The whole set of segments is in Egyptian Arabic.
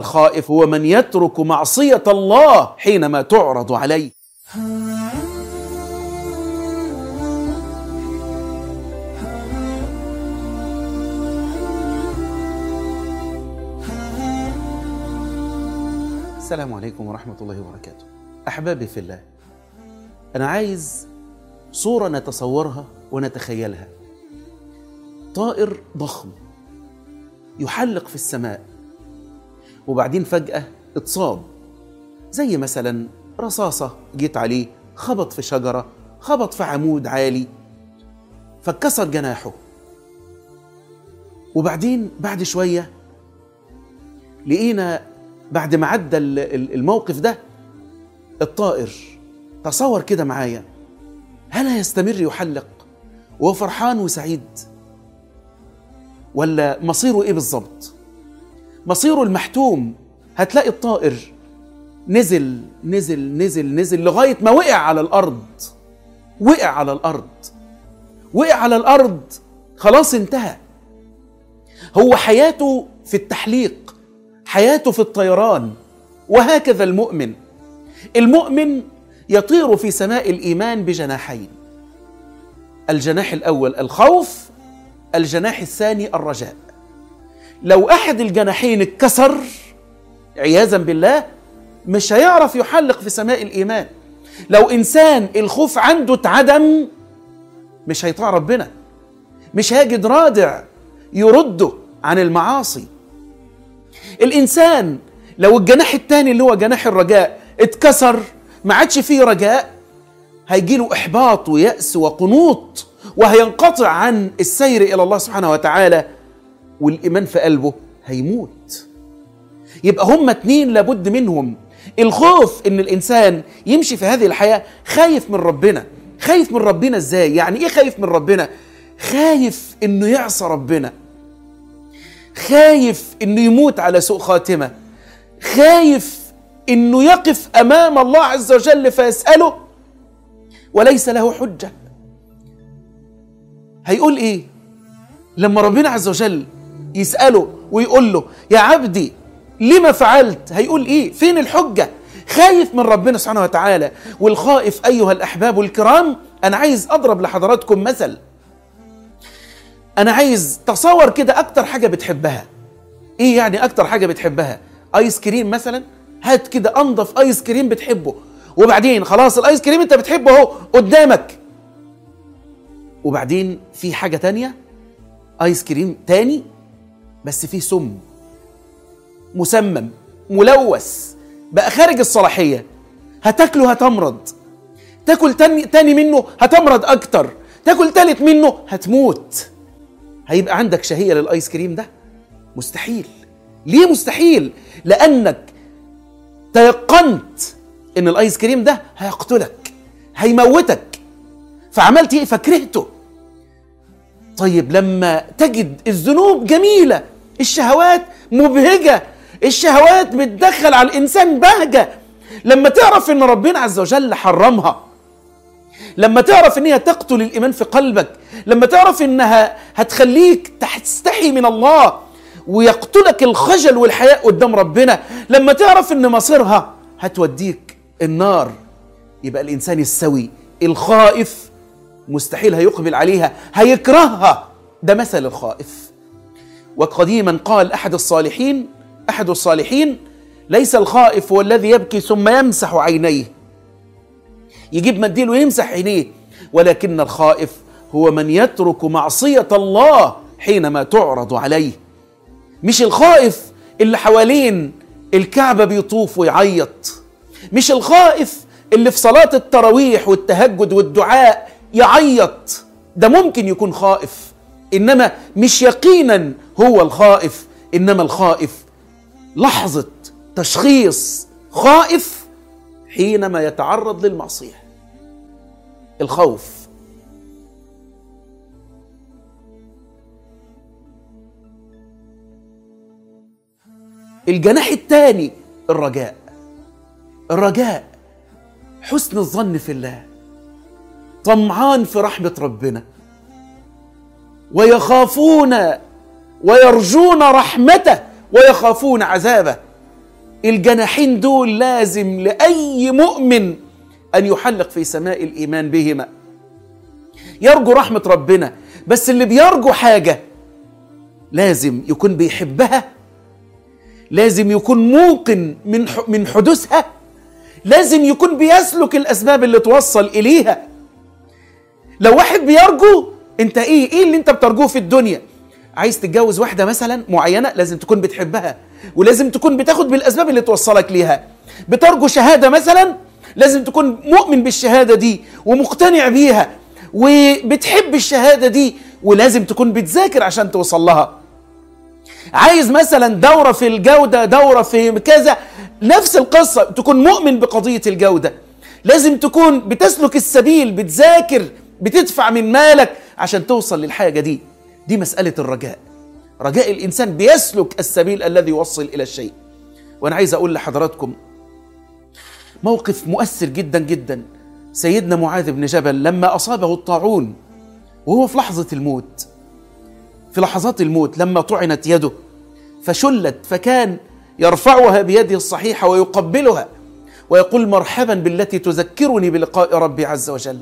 الخائف هو من يترك معصية الله حينما تعرض عليه السلام عليكم ورحمة الله وبركاته أحبابي في الله أنا عايز صورة نتصورها ونتخيلها طائر ضخم يحلق في السماء وبعدين فجأة اتصاب زي مثلا رصاصة جيت عليه خبط في شجرة خبط في عمود عالي فاتكسر جناحه وبعدين بعد شوية لقينا بعد ما عدى الموقف ده الطائر تصور كده معايا هل هيستمر يحلق وهو فرحان وسعيد ولا مصيره ايه بالظبط مصيره المحتوم هتلاقي الطائر نزل نزل نزل نزل لغايه ما وقع على الارض وقع على الارض وقع على الارض خلاص انتهى هو حياته في التحليق حياته في الطيران وهكذا المؤمن المؤمن يطير في سماء الايمان بجناحين الجناح الاول الخوف الجناح الثاني الرجاء لو احد الجناحين اتكسر عياذا بالله مش هيعرف يحلق في سماء الايمان لو انسان الخوف عنده اتعدم مش هيطاع ربنا مش هيجد رادع يرده عن المعاصي الانسان لو الجناح الثاني اللي هو جناح الرجاء اتكسر ما عادش فيه رجاء هيجي له احباط ويأس وقنوط وهينقطع عن السير الى الله سبحانه وتعالى والايمان في قلبه هيموت يبقى هما اتنين لابد منهم الخوف ان الانسان يمشي في هذه الحياه خايف من ربنا خايف من ربنا ازاي يعني ايه خايف من ربنا خايف انه يعصى ربنا خايف انه يموت على سوء خاتمه خايف انه يقف امام الله عز وجل فيساله وليس له حجه هيقول ايه لما ربنا عز وجل يساله ويقول له يا عبدي لما فعلت هيقول ايه فين الحجه خايف من ربنا سبحانه وتعالى والخائف ايها الاحباب الكرام انا عايز اضرب لحضراتكم مثل انا عايز تصور كده اكتر حاجه بتحبها ايه يعني اكتر حاجه بتحبها ايس كريم مثلا هات كده انضف ايس كريم بتحبه وبعدين خلاص الايس كريم انت بتحبه اهو قدامك وبعدين في حاجه تانية ايس كريم تاني بس فيه سم مسمم ملوث بقى خارج الصلاحيه هتاكله هتمرض تاكل تاني, تاني منه هتمرض اكتر تاكل تالت منه هتموت هيبقى عندك شهيه للايس كريم ده مستحيل ليه مستحيل لانك تيقنت ان الايس كريم ده هيقتلك هيموتك فعملت ايه فكرهته طيب لما تجد الذنوب جميله الشهوات مبهجه الشهوات بتدخل على الانسان بهجه لما تعرف ان ربنا عز وجل حرمها لما تعرف ان هي تقتل الايمان في قلبك لما تعرف انها هتخليك تستحي من الله ويقتلك الخجل والحياء قدام ربنا لما تعرف ان مصيرها هتوديك النار يبقى الانسان السوي الخائف مستحيل هيقبل عليها هيكرهها ده مثل الخائف وقديما قال احد الصالحين احد الصالحين ليس الخائف هو الذي يبكي ثم يمسح عينيه يجيب منديل ويمسح عينيه ولكن الخائف هو من يترك معصيه الله حينما تعرض عليه مش الخائف اللي حوالين الكعبه بيطوف ويعيط مش الخائف اللي في صلاه التراويح والتهجد والدعاء يعيط ده ممكن يكون خائف انما مش يقينا هو الخائف انما الخائف لحظه تشخيص خائف حينما يتعرض للمعصيه الخوف الجناح الثاني الرجاء الرجاء حسن الظن في الله طمعان في رحمه ربنا ويخافون ويرجون رحمته ويخافون عذابه الجناحين دول لازم لأي مؤمن أن يحلق في سماء الإيمان بهما يرجو رحمة ربنا بس اللي بيرجو حاجة لازم يكون بيحبها لازم يكون موقن من من حدوثها لازم يكون بيسلك الأسباب اللي توصل إليها لو واحد بيرجو انت ايه ايه اللي انت بترجوه في الدنيا عايز تتجوز واحدة مثلا معينة لازم تكون بتحبها ولازم تكون بتاخد بالأسباب اللي توصلك ليها بترجو شهادة مثلا لازم تكون مؤمن بالشهادة دي ومقتنع بيها وبتحب الشهادة دي ولازم تكون بتذاكر عشان توصل لها عايز مثلا دورة في الجودة دورة في كذا نفس القصة تكون مؤمن بقضية الجودة لازم تكون بتسلك السبيل بتذاكر بتدفع من مالك عشان توصل للحاجة دي دي مسألة الرجاء رجاء الإنسان بيسلك السبيل الذي يوصل إلى الشيء وأنا عايز أقول لحضراتكم موقف مؤثر جدا جدا سيدنا معاذ بن جبل لما أصابه الطاعون وهو في لحظة الموت في لحظات الموت لما طعنت يده فشلت فكان يرفعها بيده الصحيحة ويقبلها ويقول مرحبا بالتي تذكرني بلقاء ربي عز وجل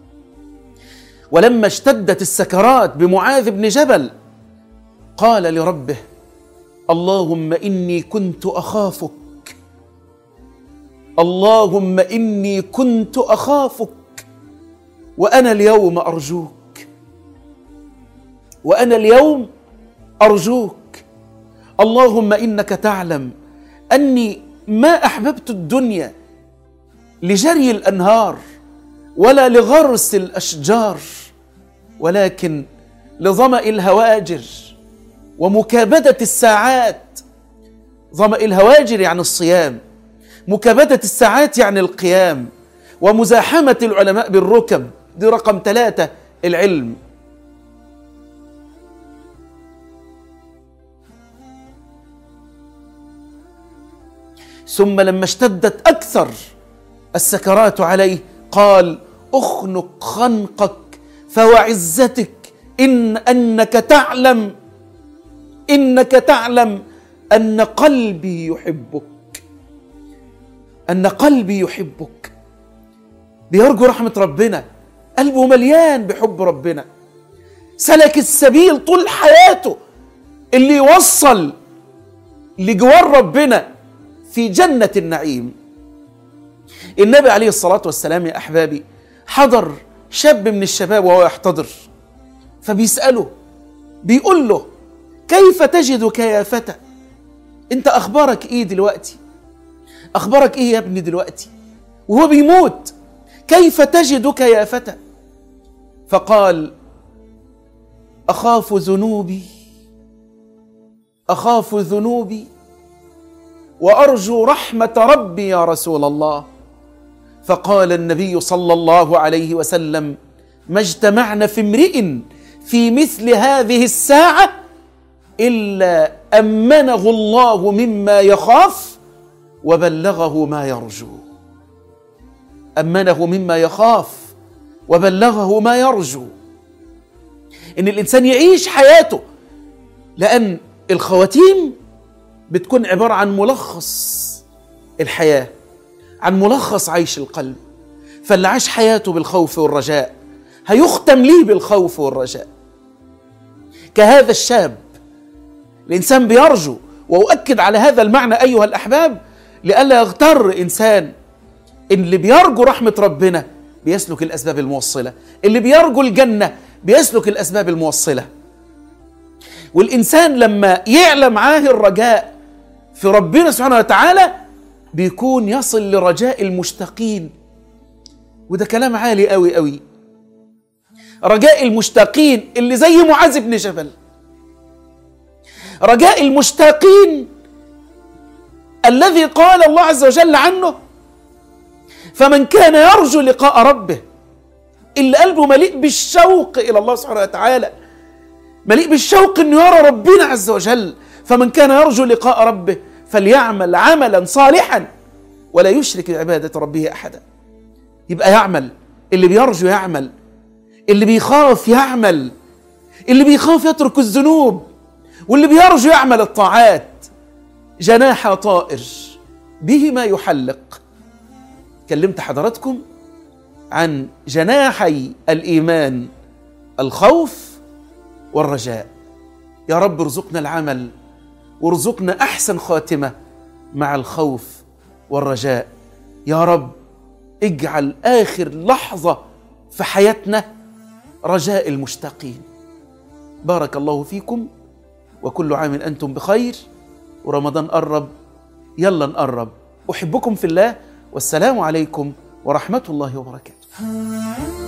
ولما اشتدت السكرات بمعاذ بن جبل قال لربه اللهم اني كنت اخافك اللهم اني كنت اخافك وانا اليوم ارجوك وانا اليوم ارجوك اللهم انك تعلم اني ما احببت الدنيا لجري الانهار ولا لغرس الاشجار ولكن لظما الهواجر ومكابده الساعات ظما الهواجر يعني الصيام مكابده الساعات يعني القيام ومزاحمه العلماء بالركب دي رقم ثلاثه العلم ثم لما اشتدت اكثر السكرات عليه قال اخنق خنقك فوعزتك ان انك تعلم انك تعلم ان قلبي يحبك ان قلبي يحبك بيرجو رحمه ربنا قلبه مليان بحب ربنا سلك السبيل طول حياته اللي يوصل لجوار ربنا في جنه النعيم النبي عليه الصلاه والسلام يا احبابي حضر شاب من الشباب وهو يحتضر فبيساله بيقول له كيف تجدك يا فتى انت اخبارك ايه دلوقتي اخبارك ايه يا ابني دلوقتي وهو بيموت كيف تجدك يا فتى فقال اخاف ذنوبي اخاف ذنوبي وارجو رحمه ربي يا رسول الله فقال النبي صلى الله عليه وسلم ما اجتمعنا في امرئ في مثل هذه الساعه الا امنه الله مما يخاف وبلغه ما يرجو امنه مما يخاف وبلغه ما يرجو ان الانسان يعيش حياته لان الخواتيم بتكون عباره عن ملخص الحياه عن ملخص عيش القلب فاللي عاش حياته بالخوف والرجاء هيختم ليه بالخوف والرجاء كهذا الشاب الانسان بيرجو واؤكد على هذا المعنى ايها الاحباب لئلا يغتر انسان ان اللي بيرجو رحمه ربنا بيسلك الاسباب الموصله اللي بيرجو الجنه بيسلك الاسباب الموصله والانسان لما يعلى معاه الرجاء في ربنا سبحانه وتعالى بيكون يصل لرجاء المشتاقين وده كلام عالي قوي قوي رجاء المشتاقين اللي زي معاذ بن جبل رجاء المشتاقين الذي قال الله عز وجل عنه فمن كان يرجو لقاء ربه اللي قلبه مليء بالشوق الى الله سبحانه وتعالى مليء بالشوق انه يرى ربنا عز وجل فمن كان يرجو لقاء ربه فليعمل عملا صالحا ولا يشرك بعباده ربه احدا يبقى يعمل اللي بيرجو يعمل اللي بيخاف يعمل اللي بيخاف يترك الذنوب واللي بيرجو يعمل الطاعات جناح طائر بهما يحلق كلمت حضراتكم عن جناحي الايمان الخوف والرجاء يا رب ارزقنا العمل وارزقنا احسن خاتمه مع الخوف والرجاء يا رب اجعل اخر لحظه في حياتنا رجاء المشتاقين بارك الله فيكم وكل عام انتم بخير ورمضان قرب يلا نقرب احبكم في الله والسلام عليكم ورحمه الله وبركاته